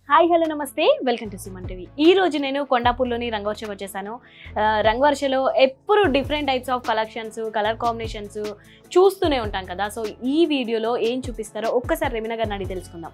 Hi hello నమస్తే welcome to Suman TV ఈ రోజు నేను కొండాపూర్లోని రంగవర్ష వచ్చేసాను ఆ, రంగవర్షలో ఎప్పుడు different types of collections colour combinations చూస్తూనే ఉంటాం కదా సో ఈ వీడియోలో ఏం చూపిస్తారో ఒక్కసారి రెమినా గారిని అడిగి తెలుసుకుందాం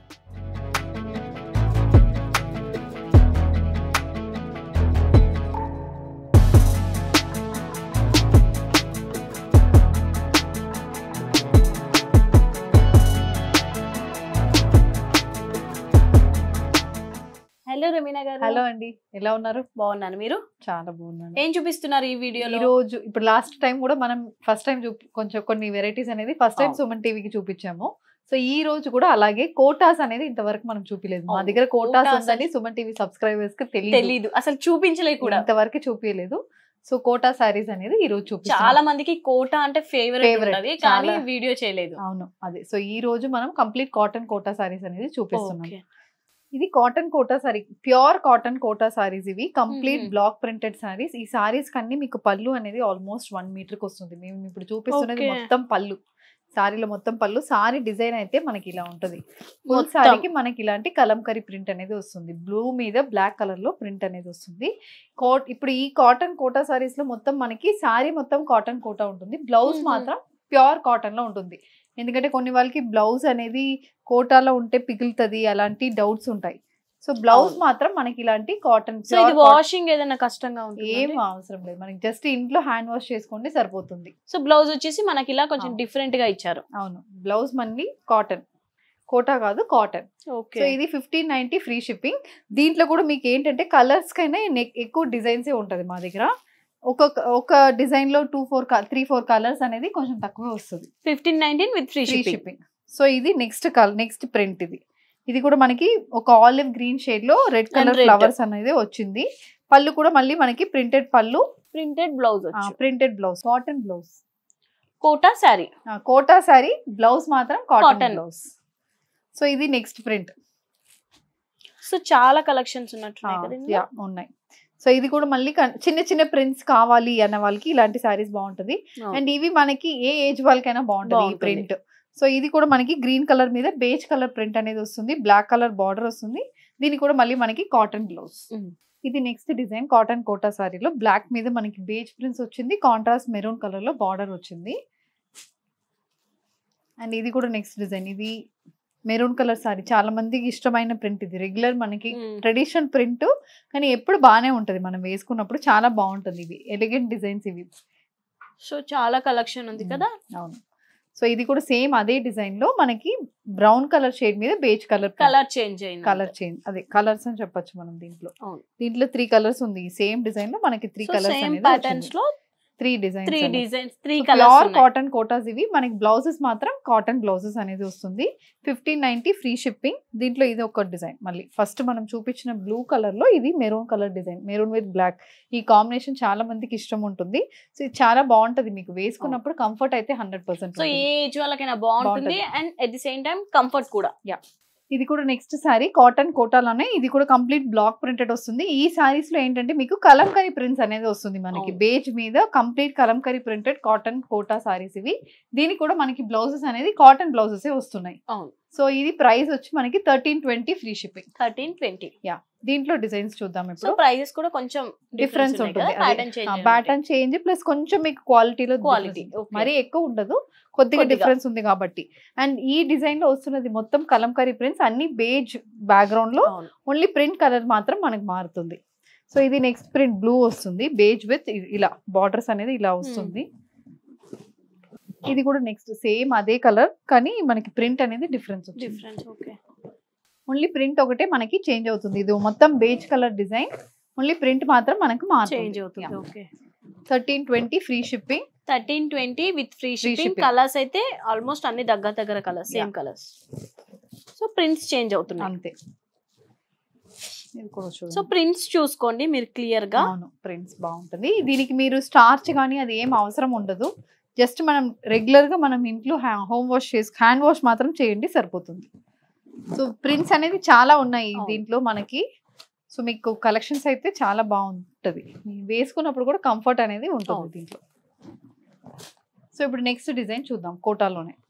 హలో రెమినా గారు హలో అండి ఎలా ఉన్నారు బాగున్నాను మీరు చాలా బాగున్నాను ఏం చూపిస్తున్నారు ఈ ఈ వీడియోలో రోజు ఇప్పుడు లాస్ట్ టైం కూడా మనం ఫస్ట్ టైం చూపి కొంచెం కొన్ని వెరైటీస్ అనేది ఫస్ట్ టైం అవును. సుమన్ టీవీకి చూపించాము సో ఈ రోజు కూడా అలాగే కోటాస్ అనేది ఇంతవరకు మనం చూపించలేదు మా అవును. దగ్గర కోటాస్ కోటాస్ ఉందని సుమన్ టీవీ సబ్స్క్రైబర్స్ కి తెలియదు తెలీదు అసలు చూపించలే కూడా ఇంతవరకు చూపించలేదు సో కోటా సారీస్ అనేది ఈ రోజు చూపిస్తాం చాలా మందికి కోట అంటే ఫేవరెట్ Favorite. ఉంటది కానీ చాలా. వీడియో చేయలేదు అవును అదే సో ఈ రోజు మనం కంప్లీట్ కాటన్ కోటా సారీస్ అనేది చూపిస్తున్నాం ఓకే. ఇది cotton Kota sari pure cotton Kota saris ఇవి complete hmm. Block printed saris ఈ సారీస్ కన్నీ మీకు పళ్ళు అనేది ఆల్మోస్ట్ వన్ మీటర్ కి వస్తుంది మేము ఇప్పుడు చూపిస్తున్నది Okay. మొత్తం పళ్ళు సారీలో మొత్తం పళ్ళు సారీ డిజైన్ అయితే మనకి ఇలా ఉంటది ఫుల్ మొత్తం. సారీకి మనకి ఇలాంటి కలంకరీ ప్రింట్ అనేది వస్తుంది బ్లూ మీద బ్లాక్ కలర్ లో ప్రింట్ అనేది వస్తుంది కోట్ ఇప్పుడు ఈ కాటన్ కోటా సారీస్ లో మొత్తం మనకి సారీ మొత్తం కాటన్ కోటా ఉంటుంది బ్లౌజ్ మ్మ్. మాత్రం ప్యూర్ కాటన్ లో ఉంటుంది ఎందుకంటే కొన్ని వాళ్ళకి బ్లౌజ్ అనేది కోటాలో ఉంటే పిగులుతుంది అలాంటి డౌట్స్ ఉంటాయి సో బ్లౌజ్ అవును. మాత్రం మనకి ఇలాంటి కాటన్ సో ఇది వాషింగ్ ఏదైనా కష్టంగా ఏం ఉంటుంది అవసరం లేదు మనకి జస్ట్ ఇంట్లో హ్యాండ్ వాష్ చేసుకోండి సరిపోతుంది సో బ్లౌజ్ వచ్చేసి మనకి ఇలా కొంచెం అవును. డిఫరెంట్ గా ఇచ్చారు అవును బ్లౌజ్ మళ్ళీ కాటన్ కోటా కాదు కాటన్ ఓకే సో ఇది ఫిఫ్టీన్ నైన్టీ ఫ్రీ షిప్పింగ్ దీంట్లో కూడా మీకు ఏంటంటే కలర్స్ కైనా నెక్ ఎక్కువ డిజైన్స్ ఉంటుంది మా దగ్గర ఒక ఒక డిజైన్ లో two four three four colours అనేది కొంచెం తక్కువ వస్తుంది fifteen nineteen with free free shipping shipping so ఇది నెక్స్ట్ కలర్ నెక్స్ట్ ప్రింట్ ఇది ఇది కూడా మనకి ఒక ఆలివ్ గ్రీన్ షేడ్ లో రెడ్ కలర్ red. ఫ్లవర్స్ అనేది వచ్చింది పళ్ళు కూడా మళ్ళీ మనకి ప్రింటెడ్ పళ్ళు ప్రింటెడ్ బ్లౌజ్ వచ్చి printed blouse cotton blouse Kota sari Kota sari blouse మాత్రం కాటన్ Cotton. బ్లౌజ్ సో ఇది నెక్స్ట్ ప్రింట్ సో చాలా కలెక్షన్స్ ఉన్నట్టున్నాయి కదా ఇందులో? యా ఉన్నాయి సో ఇది కూడా మళ్ళీ కన్- చిన్న చిన్న ప్రింట్స్ కావాలి అన్న వాళ్ళకి ఇలాంటి సారీస్ బాగుంటది అవును. అండ్ ఇవి మనకి ఏ ఏజ్ వాళ్ళకైనా బాగుంటది ఈ బాగుంటుంది. ప్రింట్ సో ఇది కూడా మనకి గ్రీన్ కలర్ మీద బేజ్ కలర్ ప్రింట్ అనేది వస్తుంది బ్లాక్ కలర్ బార్డర్ వస్తుంది దీనికి కూడా మళ్ళీ మనకి కాటన్ బ్లౌజ్ Mm. ఇది నెక్స్ట్ డిజైన్ కాటన్ కోటా సారీలో బ్లాక్ మీద మనకి బేజ్ ప్రింట్స్ వచ్చింది కాంట్రాస్ట్ మెరూన్ కలర్ లో బార్డర్ వచ్చింది అండ్ ఇది కూడా నెక్స్ట్ డిజైన్ ఇది మెరూన్ కలర్ సారీ చాలా మందికి ఇష్టమైన ప్రింట్ ఇది రెగ్యులర్ మనకి మ్మ్. ట్రెడిషనల్ ప్రింట్ కానీ ఎప్పుడు బాగానే ఉంటది మనం వేసుకున్నప్పుడు చాలా బాగుంటుంది ఇవి ఎలిగెంట్ డిజైన్స్ ఇవి సో చాలా కలెక్షన్ ఉంది కదా అవును సో ఇది కూడా సేమ్ అదే డిజైన్ లో మనకి బ్రౌన్ కలర్ షేడ్ మీద బేజ్ కలర్ కలర్ చేంజ్ అయింది కలర్ చేంజ్ అదే కలర్స్ అని చెప్పొచ్చు మనం దీంట్లో అవును. దీంట్లో త్రీ కలర్స్ ఉంది సేమ్ డిజైన్ లో మనకి త్రీ కలర్స్ సేమ్ అనేది ప్యాటర్న్స్ లో three three designs designs three pure colours cotton Kotas ఇవి మనకి బ్లౌజెస్ మాత్రం కాటన్ బ్లౌజెస్ అనేది వస్తుంది ఫిఫ్టీన్ నైన్టీ ఫ్రీ షిప్పింగ్ దీంట్లో ఇది ఒక డిజైన్ మళ్ళీ ఫస్ట్ మనం చూపించిన బ్లూ కలర్ లో ఇది maroon colour design maroon with black ఈ కాంబినేషన్ చాలా మందికి ఇష్టం ఉంటుంది సో ఇది చాలా బాగుంటది మీకు వేసుకున్నప్పుడు కంఫర్ట్ అయితే hundred percent so a age వాళ్ళకైనా బాగుంటుంది and at the same time comfort కూడా ఇది కూడా నెక్స్ట్ సారీ కాటన్ కోటాలోనే ఇది కూడా కంప్లీట్ బ్లాక్ ప్రింటెడ్ వస్తుంది ఈ సారీస్ లో ఏంటంటే మీకు కలంకరీ ప్రింట్స్ అనేది వస్తుంది మనకి అవును. బేజ్ మీద complete Kalamkari printed cotton Kota saris ఇవి దీనికి కూడా మనకి బ్లౌజెస్ అనేది కాటన్ బ్లౌజెస్ వస్తున్నాయి అవును సో ఇది ప్రైస్ వచ్చి మనకి thirteen twenty free shipping thirteen twenty దీంట్లో డిజైన్స్ చూద్దాం సో ఇప్పుడు ప్రైజెస్ కూడా కొంచెం డిఫరెన్స్ ఉంటుంది pattern change pattern change plus కొంచెం మీకు క్వాలిటీలో Quality, okay. మరీ ఎక్కువ ఉండదు కొద్దిగా కొద్దిగా. డిఫరెన్స్ ఉంది కాబట్టి అండ్ ఈ డిజైన్ లో వస్తున్నది మొత్తం కలంకరీ ప్రింట్స్ అన్ని బేజ్ బ్యాక్గ్రౌండ్ లో అవును ఓన్లీ ప్రింట్ కలర్ మాత్రం మనకు మారుతుంది సో ఇది నెక్స్ట్ ప్రింట్ బ్లూ వస్తుంది బేజ్ విత్ ఇలా బార్డర్స్ అనేది ఇలా వస్తుంది ఇది కూడా నెక్స్ట్ సేమ్ అదే కలర్ కానీ మనకి ప్రింట్ అనేది డిఫరెన్స్ వచ్చింది డిఫరెన్స్ ఓకే ఓన్లీ ప్రింట్ ఒకటే మనకి చేంజ్ అవుతుంది ఇది మొత్తం beige colour design only print మాత్రం మనకు చేంజ్ అవుతుంది okay thirteen twenty free shipping thirteen twenty with free shipping shipping. Colours అయితే ఆల్మోస్ట్ అన్ని దగ్గర దగ్గర colours same Yeah. Colours so prints change అవుతున్నాయి అంతే ఇది కూడా సో చూడండి. ప్రింట్స్ చూసుకోండి మీరు క్లియర్ గా అవును ప్రింట్స్ బాగుంటుంది దీనికి మీరు స్టార్చ్ కానీ అది ఏం అవసరం ఉండదు జస్ట్ మనం రెగ్యులర్ గా మనం ఇంట్లో హోమ్ వాష్ చేసి హ్యాండ్ వాష్ మాత్రం చేయండి సరిపోతుంది సో ప్రింట్స్ అనేది చాలా ఉన్నాయి అవును. దీంట్లో మనకి సో మీకు కలెక్షన్స్ అయితే చాలా బాగుంటది మీరు వేసుకున్నప్పుడు కూడా కంఫర్ట్ అనేది ఉంటుంది అవును. దీంట్లో సో ఇప్పుడు నెక్స్ట్ డిజైన్ చూద్దాం కోటాలోనే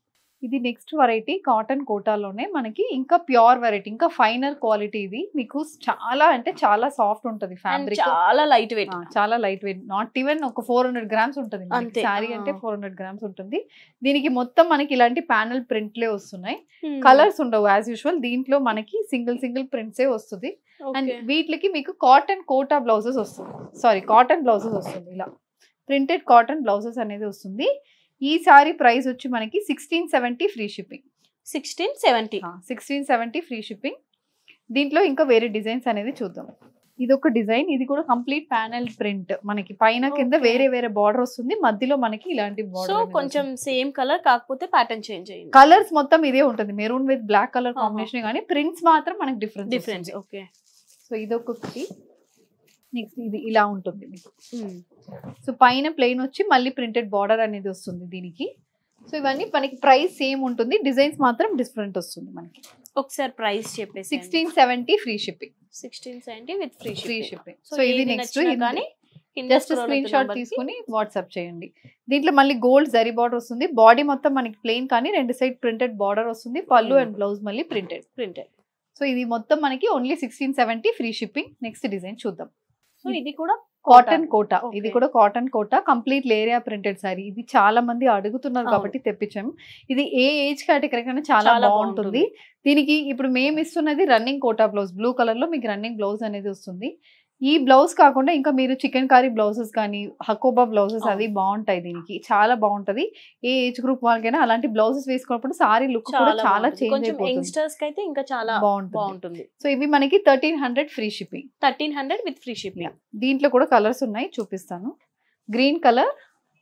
ఇది నెక్స్ట్ వెరైటీ కాటన్ కోటాలోనే మనకి ఇంకా ప్యూర్ వెరైటీ ఇంకా ఫైనర్ క్వాలిటీ ఇది మీకు చాలా అంటే చాలా సాఫ్ట్ ఉంటది అండ్ ఫ్యాబ్రిక్ చాలా లైట్ వెయిట్ చాలా లైట్ వెయిట్ నాట్ ఈవెన్ ఒక ఫోర్ హండ్రెడ్ గ్రామ్స్ ఉంటుంది అంతే. శారీ ఆ. అంటే ఫోర్ హండ్రెడ్ గ్రామ్స్ ఉంటుంది దీనికి మొత్తం మనకి ఇలాంటి ప్యానల్ ప్రింట్లే వస్తున్నాయి కలర్స్ ఉండవు యాజ్ యూజువల్ దీంట్లో మనకి సింగిల్ సింగిల్ ప్రింట్సే వస్తుంది అండ్ వీటికి మీకు కాటన్ కోటా బ్లౌజెస్ వస్తుంది సారీ కాటన్ బ్లౌజెస్ వస్తుంది ఇలా ప్రింటెడ్ కాటన్ బ్లౌజెస్ అనేది వస్తుంది ఈ సారీ ప్రైస్ వచ్చి మనకి sixteen seventy free shipping sixteen seventy sixteen seventy free shipping దీంట్లో ఇంకా వేరే డిజైన్స్ అనేది చూద్దాం ఇది ఒక డిజైన్ ఇది కూడా కంప్లీట్ ప్యానల్ ప్రింట్ మనకి పైన కింద Okay. వేరే వేరే బార్డర్ వస్తుంది మధ్యలో మనకి ఇలాంటి సో బార్డర్ కొంచెం సేమ్ కలర్ కాకపోతే ప్యాటర్న్ చేంజ్ అయ్యింది కలర్స్ మొత్తం ఇదే ఉంటుంది మెరూన్ విత్ బ్లాక్ కలర్ ఆహా. కాంబినేషన్ కానీ ప్రింట్స్ మాత్రం మనకి డిఫరెన్స్ డిఫరెన్స్ ఓకే సో ఇది ఒక్కొక్కటి నెక్స్ట్ ఇది ఇలా ఉంటుంది మీకు సో పైన ప్లెయిన్ వచ్చి మళ్ళీ ప్రింటెడ్ బార్డర్ అనేది వస్తుంది దీనికి సో ఇవన్నీ మనకి ప్రైస్ సేమ్ ఉంటుంది డిజైన్స్ మాత్రం డిఫరెంట్ వస్తుంది మనకి ఒకసారి ప్రైస్ చెప్పేసి sixteen seventy free shipping sixteen seventy with free free shipping shipping so so ఇది ఏది నెక్స్ట్ నచ్చినా కానీ కింద జస్ట్ scroll స్క్రీన్ అవుతున్న షాట్ number కి తీసుకుని వాట్సాప్ చేయండి దీంట్లో మళ్ళీ గోల్డ్ జరీ బార్డర్ వస్తుంది బాడీ మొత్తం మనకి ప్లెయిన్ కానీ రెండు సైడ్ ప్రింటెడ్ బార్డర్ వస్తుంది పళ్ళు Hmm. అండ్ బ్లౌజ్ మళ్ళీ ప్రింటెడ్ ప్రింటెడ్ సో ఇది మొత్తం మనకి only sixteen seventy free shipping next design చూద్దాం సో ఇది కూడా కాటన్ కోటా Okay. ఇది కూడా cotton Kota complete leheriya printed sari ఇది చాలా మంది అడుగుతున్నారు అవును. కాబట్టి తెప్పించాం ఇది ఏ ఏజ్ కేటగిరీ కన్నా చాలా చాలా బాగుంటుంది దీనికి ఇప్పుడు మేము ఇస్తున్నది running Kota blouse blue colour లో మీకు రన్నింగ్ బ్లౌజ్ అనేది వస్తుంది ఈ బ్లౌజ్ కాకుండా ఇంకా మీరు చికెన్ కారీ బ్లౌజెస్ కానీ హకోబా బ్లౌజెస్ అవును. అవి బాగుంటాయి దీనికి చాలా బాగుంటది ఏ ఏజ్ గ్రూప్ వాళ్ళకైనా అలాంటి బ్లౌజెస్ వేసుకున్నప్పుడు సారీ లుక్ కూడా చాలా చాలా బాగుంటుంది. చేంజ్ కొంచెం అయిపోతుంది యంగ్స్టర్స్ కి అయితే ఇంకా చాలా బాగుంటుంది బాగుంటుంది సో ఇవి మనకి thirteen hundred free shipping thirteen hundred with free shipping దీంట్లో కూడా కలర్స్ ఉన్నాయి చూపిస్తాను గ్రీన్ కలర్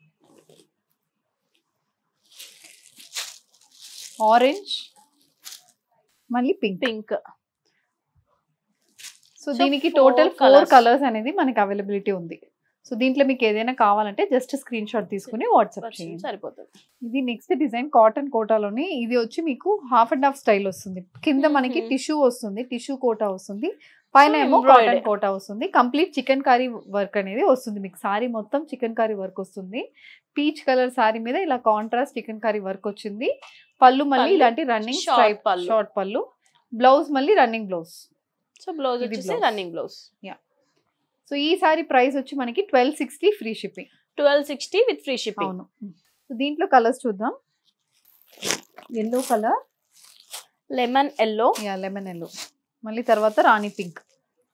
ఆరెంజ్ మళ్ళీ పింక్ పింక్ సో So, దీనికి four total four colours. Colours అనేది మనకి అవైలబిలిటీ ఉంది సో దీంట్లో మీకు ఏదైనా కావాలంటే జస్ట్ స్క్రీన్ షాట్ తీసుకుని వాట్సాప్ చేయండి సరిపోతుంది ఇది నెక్స్ట్ డిజైన్ కాటన్ కోటాలోని ఇది వచ్చి మీకు హాఫ్ అండ్ హాఫ్ స్టైల్ వస్తుంది కింద మనకి Mhm. టిష్యూ వస్తుంది టిష్యూ కోటా వస్తుంది పైన So, ఏమో embroidered. కాటన్ కోటా వస్తుంది కంప్లీట్ చికెన్ కర్రీ వర్క్ అనేది వస్తుంది మీకు సారీ మొత్తం చికెన్ కర్రీ వర్క్ వస్తుంది పీచ్ కలర్ సారీ మీద ఇలా కాంట్రాస్ట్ చికెన్ కర్రీ వర్క్ వచ్చింది పళ్ళు మళ్ళీ పళ్ళు, ఇలాంటి రన్నింగ్ short స్ట్రైప్ పళ్ళు. షార్ట్ పళ్ళు బ్లౌజ్ మళ్ళీ రన్నింగ్ బ్లౌజ్ సో బ్లౌజ్ ఇది వచ్చేసి blouse. రన్నింగ్ బ్లౌజ్ సో ఈ సారీ ప్రైస్ వచ్చి మనకి twelve sixty free shipping twelve sixty with free shipping అవును సో దీంట్లో కలర్స్ చూద్దాం yellow colour lemon yellow yeah lemon yellow మళ్ళీ తర్వాత రాణి పింక్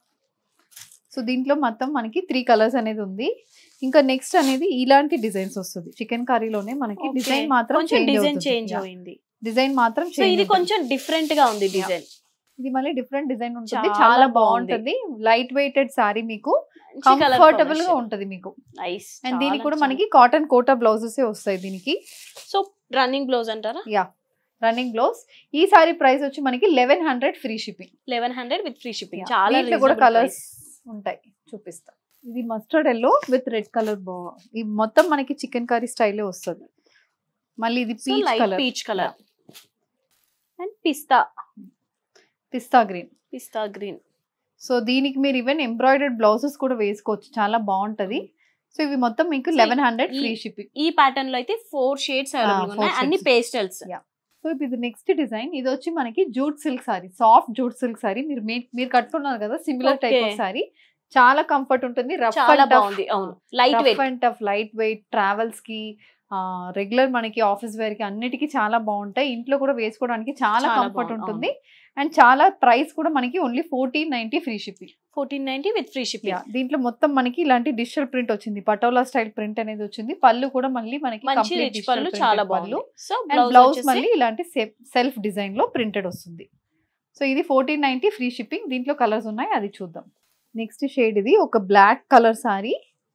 సో దీంట్లో మొత్తం మనకి త్రీ కలర్స్ అనేది ఉంది ఇంకా నెక్స్ట్ అనేది ఇలాంటి డిజైన్స్ వస్తుంది చికెన్ కర్రీలోనే మనకి డిజైన్ మాత్రం కొంచెం డిజైన్ చేంజ్ చేంజ్ అయింది డిజైన్ మాత్రం సో change ఇది అవుతుంది. కొంచెం డిఫరెంట్ గా ఉంది డిజైన్ ఇది మళ్ళీ డిఫరెంట్ డిజైన్ ఉంటుంది చాలా చాలా బాగుంది. బాగుంటుంది లైట్ వెయిటెడ్ సారీ మీకు కంఫర్టబుల్ గా ఉంటుంది మీకు నైస్ అండ్ దీనికి కూడా మనకి కాటన్ కోటా బ్లౌజెస్ వస్తాయి దీనికి సో రన్నింగ్ బ్లౌజ్ అంటారా యా రన్నింగ్ బ్లౌజ్ ఈ సారీ ప్రైస్ వచ్చి మనకి eleven hundred free shipping eleven hundred with free shipping చాలా దీంట్లో కూడా reasonable కలర్స్ price. ఉంటాయి చూపిస్తా ఇది mustard yellow with red colour బా ఈ మొత్తం మనకి చికెన్ కర్రీ స్టైలే వస్తుంది మళ్ళీ ఇది so peach light colour peach colour and pista pista green pista green so దీనికి మీరు ఈవెన్ ఎంబ్రాయిడర్డ్ బ్లౌజెస్ కూడా వేసుకోవచ్చు చాలా బాగుంటది సో ఇవి మొత్తం మీకు So, లెవెన్ హండ్రెడ్ ఈ- ఫ్రీ షిప్పింగ్ ఈ ప్యాటర్న్ లో అయితే ఫోర్ షేడ్స్ అవైలబుల్ four ఉన్నాయి అన్ని shades. Pastels Yeah. సో ఇది నెక్స్ట్ డిజైన్ ఇది వచ్చి మనకి jute silk sari soft jute silk sari మీరు మీ- మీరు కట్టుకున్నారు కదా similar type Okay. Of sari చాలా కంఫర్ట్ ఉంటుంది రఫ్ చాలా అండ్ టఫ్ బాగుంది అవును light weight rough and tough light weight travels కి రెగ్యులర్ మనకి ఆఫీస్ వేర్ కి అన్నిటికీ చాలా బాగుంటాయి ఇంట్లో కూడా వేసుకోవడానికి చాలా చాలా కంఫర్ట్ బాగుంది, ఉంటుంది అండ్ చాలా ప్రైస్ కూడా మనకి only fourteen ninety free shipping fourteen ninety with free shipping దీంట్లో మొత్తం మనకి ఇలాంటి డిజిటల్ ప్రింట్ వచ్చింది పటోలా స్టైల్ ప్రింట్ అనేది వచ్చింది పళ్ళు కూడా మళ్ళీ మనకి మంచి complete రిచ్ digital పళ్ళు printed చాలా పళ్ళు బాగుంది సో అండ్ బ్లౌజ్ బ్లౌజ్ వచ్చేసి మళ్ళీ ఇలాంటి సెల్ఫ్ డిజైన్ లో ప్రింటెడ్ వస్తుంది సో ఇది ఫోర్టీన్ నైన్టీ ఫ్రీ షిప్పింగ్ దీంట్లో కలర్స్ ఉన్నాయి అది చూద్దాం నెక్స్ట్ షేడ్ ఇది ఒక బ్లాక్ కలర్ సారీ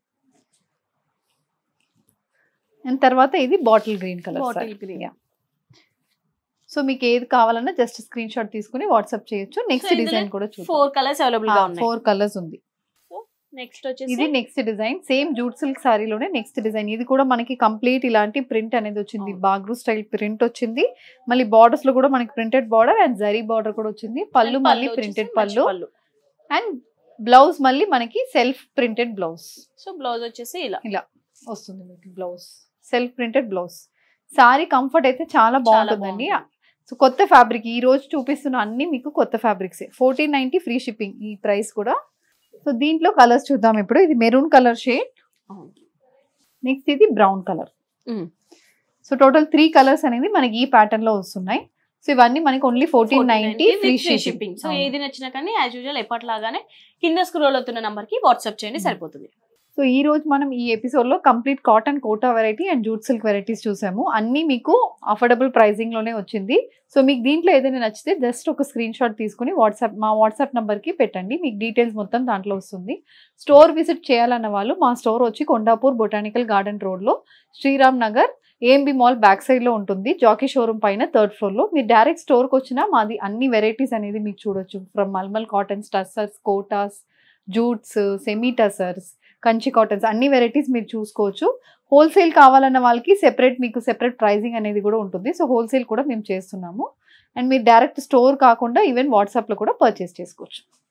అండ్ తర్వాత ఇది bottle green colour bottle green so మీకు ఏది కావాలన్నా జస్ట్ స్క్రీన్ షాట్ తీసుకుని వాట్సాప్ చేయొచ్చు నెక్స్ట్ ఇందులో డిజైన్ కూడా చూద్దాం ఫోర్ కలర్స్ అవైలబుల్ గా ఉన్నాయి ఫోర్ కలర్స్ ఉంది నెక్స్ట్ వచ్చేసి ఇది next design same jute silk సారీలోనే నెక్స్ట్ డిజైన్ ఇది కూడా మనకి కంప్లీట్ ఇలాంటి ప్రింట్ అనేది వచ్చింది అవును. బాగ్రూ స్టైల్ ప్రింట్ వచ్చింది మళ్ళీ బార్డర్స్ లో కూడా మనకి printed border and zari border కూడా వచ్చింది పళ్ళు And మళ్ళీ వచ్చేసి ప్రింటెడ్ మంచి పళ్ళు అండ్ బ్లౌజ్ మళ్ళీ మనకి self printed blouse so blouse వచ్చేసి ఇలా వస్తుంది మీకు blouse self printed blouse sari comfort అయితే చాలా బాగుంటుందండి బాగుంటుంది. సో కొత్త ఫ్యాబ్రిక్ ఈ రోజు చూపిస్తున్న అన్ని మీకు కొత్త fabrics fourteen ninety free shipping ఈ ప్రైస్ కూడా సో దీంట్లో కలర్స్ చూద్దాం ఇప్పుడు ఇది మెరూన్ కలర్ షేడ్ నెక్స్ట్ ఇది brown colour Mm. So total three colours అనేది మనకి ఈ ప్యాటర్న్ లో వస్తున్నాయి సో ఇవన్నీ మనకి only fourteen ninety free shipping so ఏది నచ్చినా కానీ యాజ్ యూజువల్ ఎప్పటిలాగానే కింద స్క్రోల్ అవుతున్న నంబర్ కి వాట్సాప్ చేయండి Hmm. సరిపోతుంది సో ఈ రోజు మనం ఈ ఎపిసోడ్ లో complete cotton Kota variety and jute silk varieties చూసాము అన్ని మీకు అఫోర్డబుల్ ప్రైసింగ్ లోనే వచ్చింది సో మీకు దీంట్లో ఏదైనా నచ్చితే జస్ట్ ఒక స్క్రీన్ షాట్ తీసుకుని వాట్సాప్ మా వాట్సాప్ నంబర్ కి పెట్టండి మీకు డీటెయిల్స్ మొత్తం దాంట్లో వస్తుంది స్టోర్ విజిట్ చేయాలన్న వాళ్ళు మా స్టోర్ వచ్చి కొండాపూర్ బొటానికల్ గార్డెన్ రోడ్ లో Sriram Nagar AMB mall back side లో ఉంటుంది జాకీ షోరూమ్ పైన థర్డ్ ఫ్లోర్ లో మీరు డైరెక్ట్ స్టోర్ కి వచ్చినా మాది అన్ని వెరైటీస్ అనేది మీకు చూడొచ్చు from mulmul cottons tussars Kotas jutes semi tussars Kanchi cottons అన్ని వెరైటీస్ మీరు చూసుకోవచ్చు హోల్సేల్ కావాలన్న వాళ్ళకి సెపరేట్ మీకు సెపరేట్ ప్రైజింగ్ అనేది కూడా ఉంటుంది సో హోల్సేల్ కూడా మేము చేస్తున్నాము అండ్ మీరు డైరెక్ట్ స్టోర్ కాకుండా ఈవెన్ వాట్సాప్లో కూడా పర్చేస్ చేసుకోవచ్చు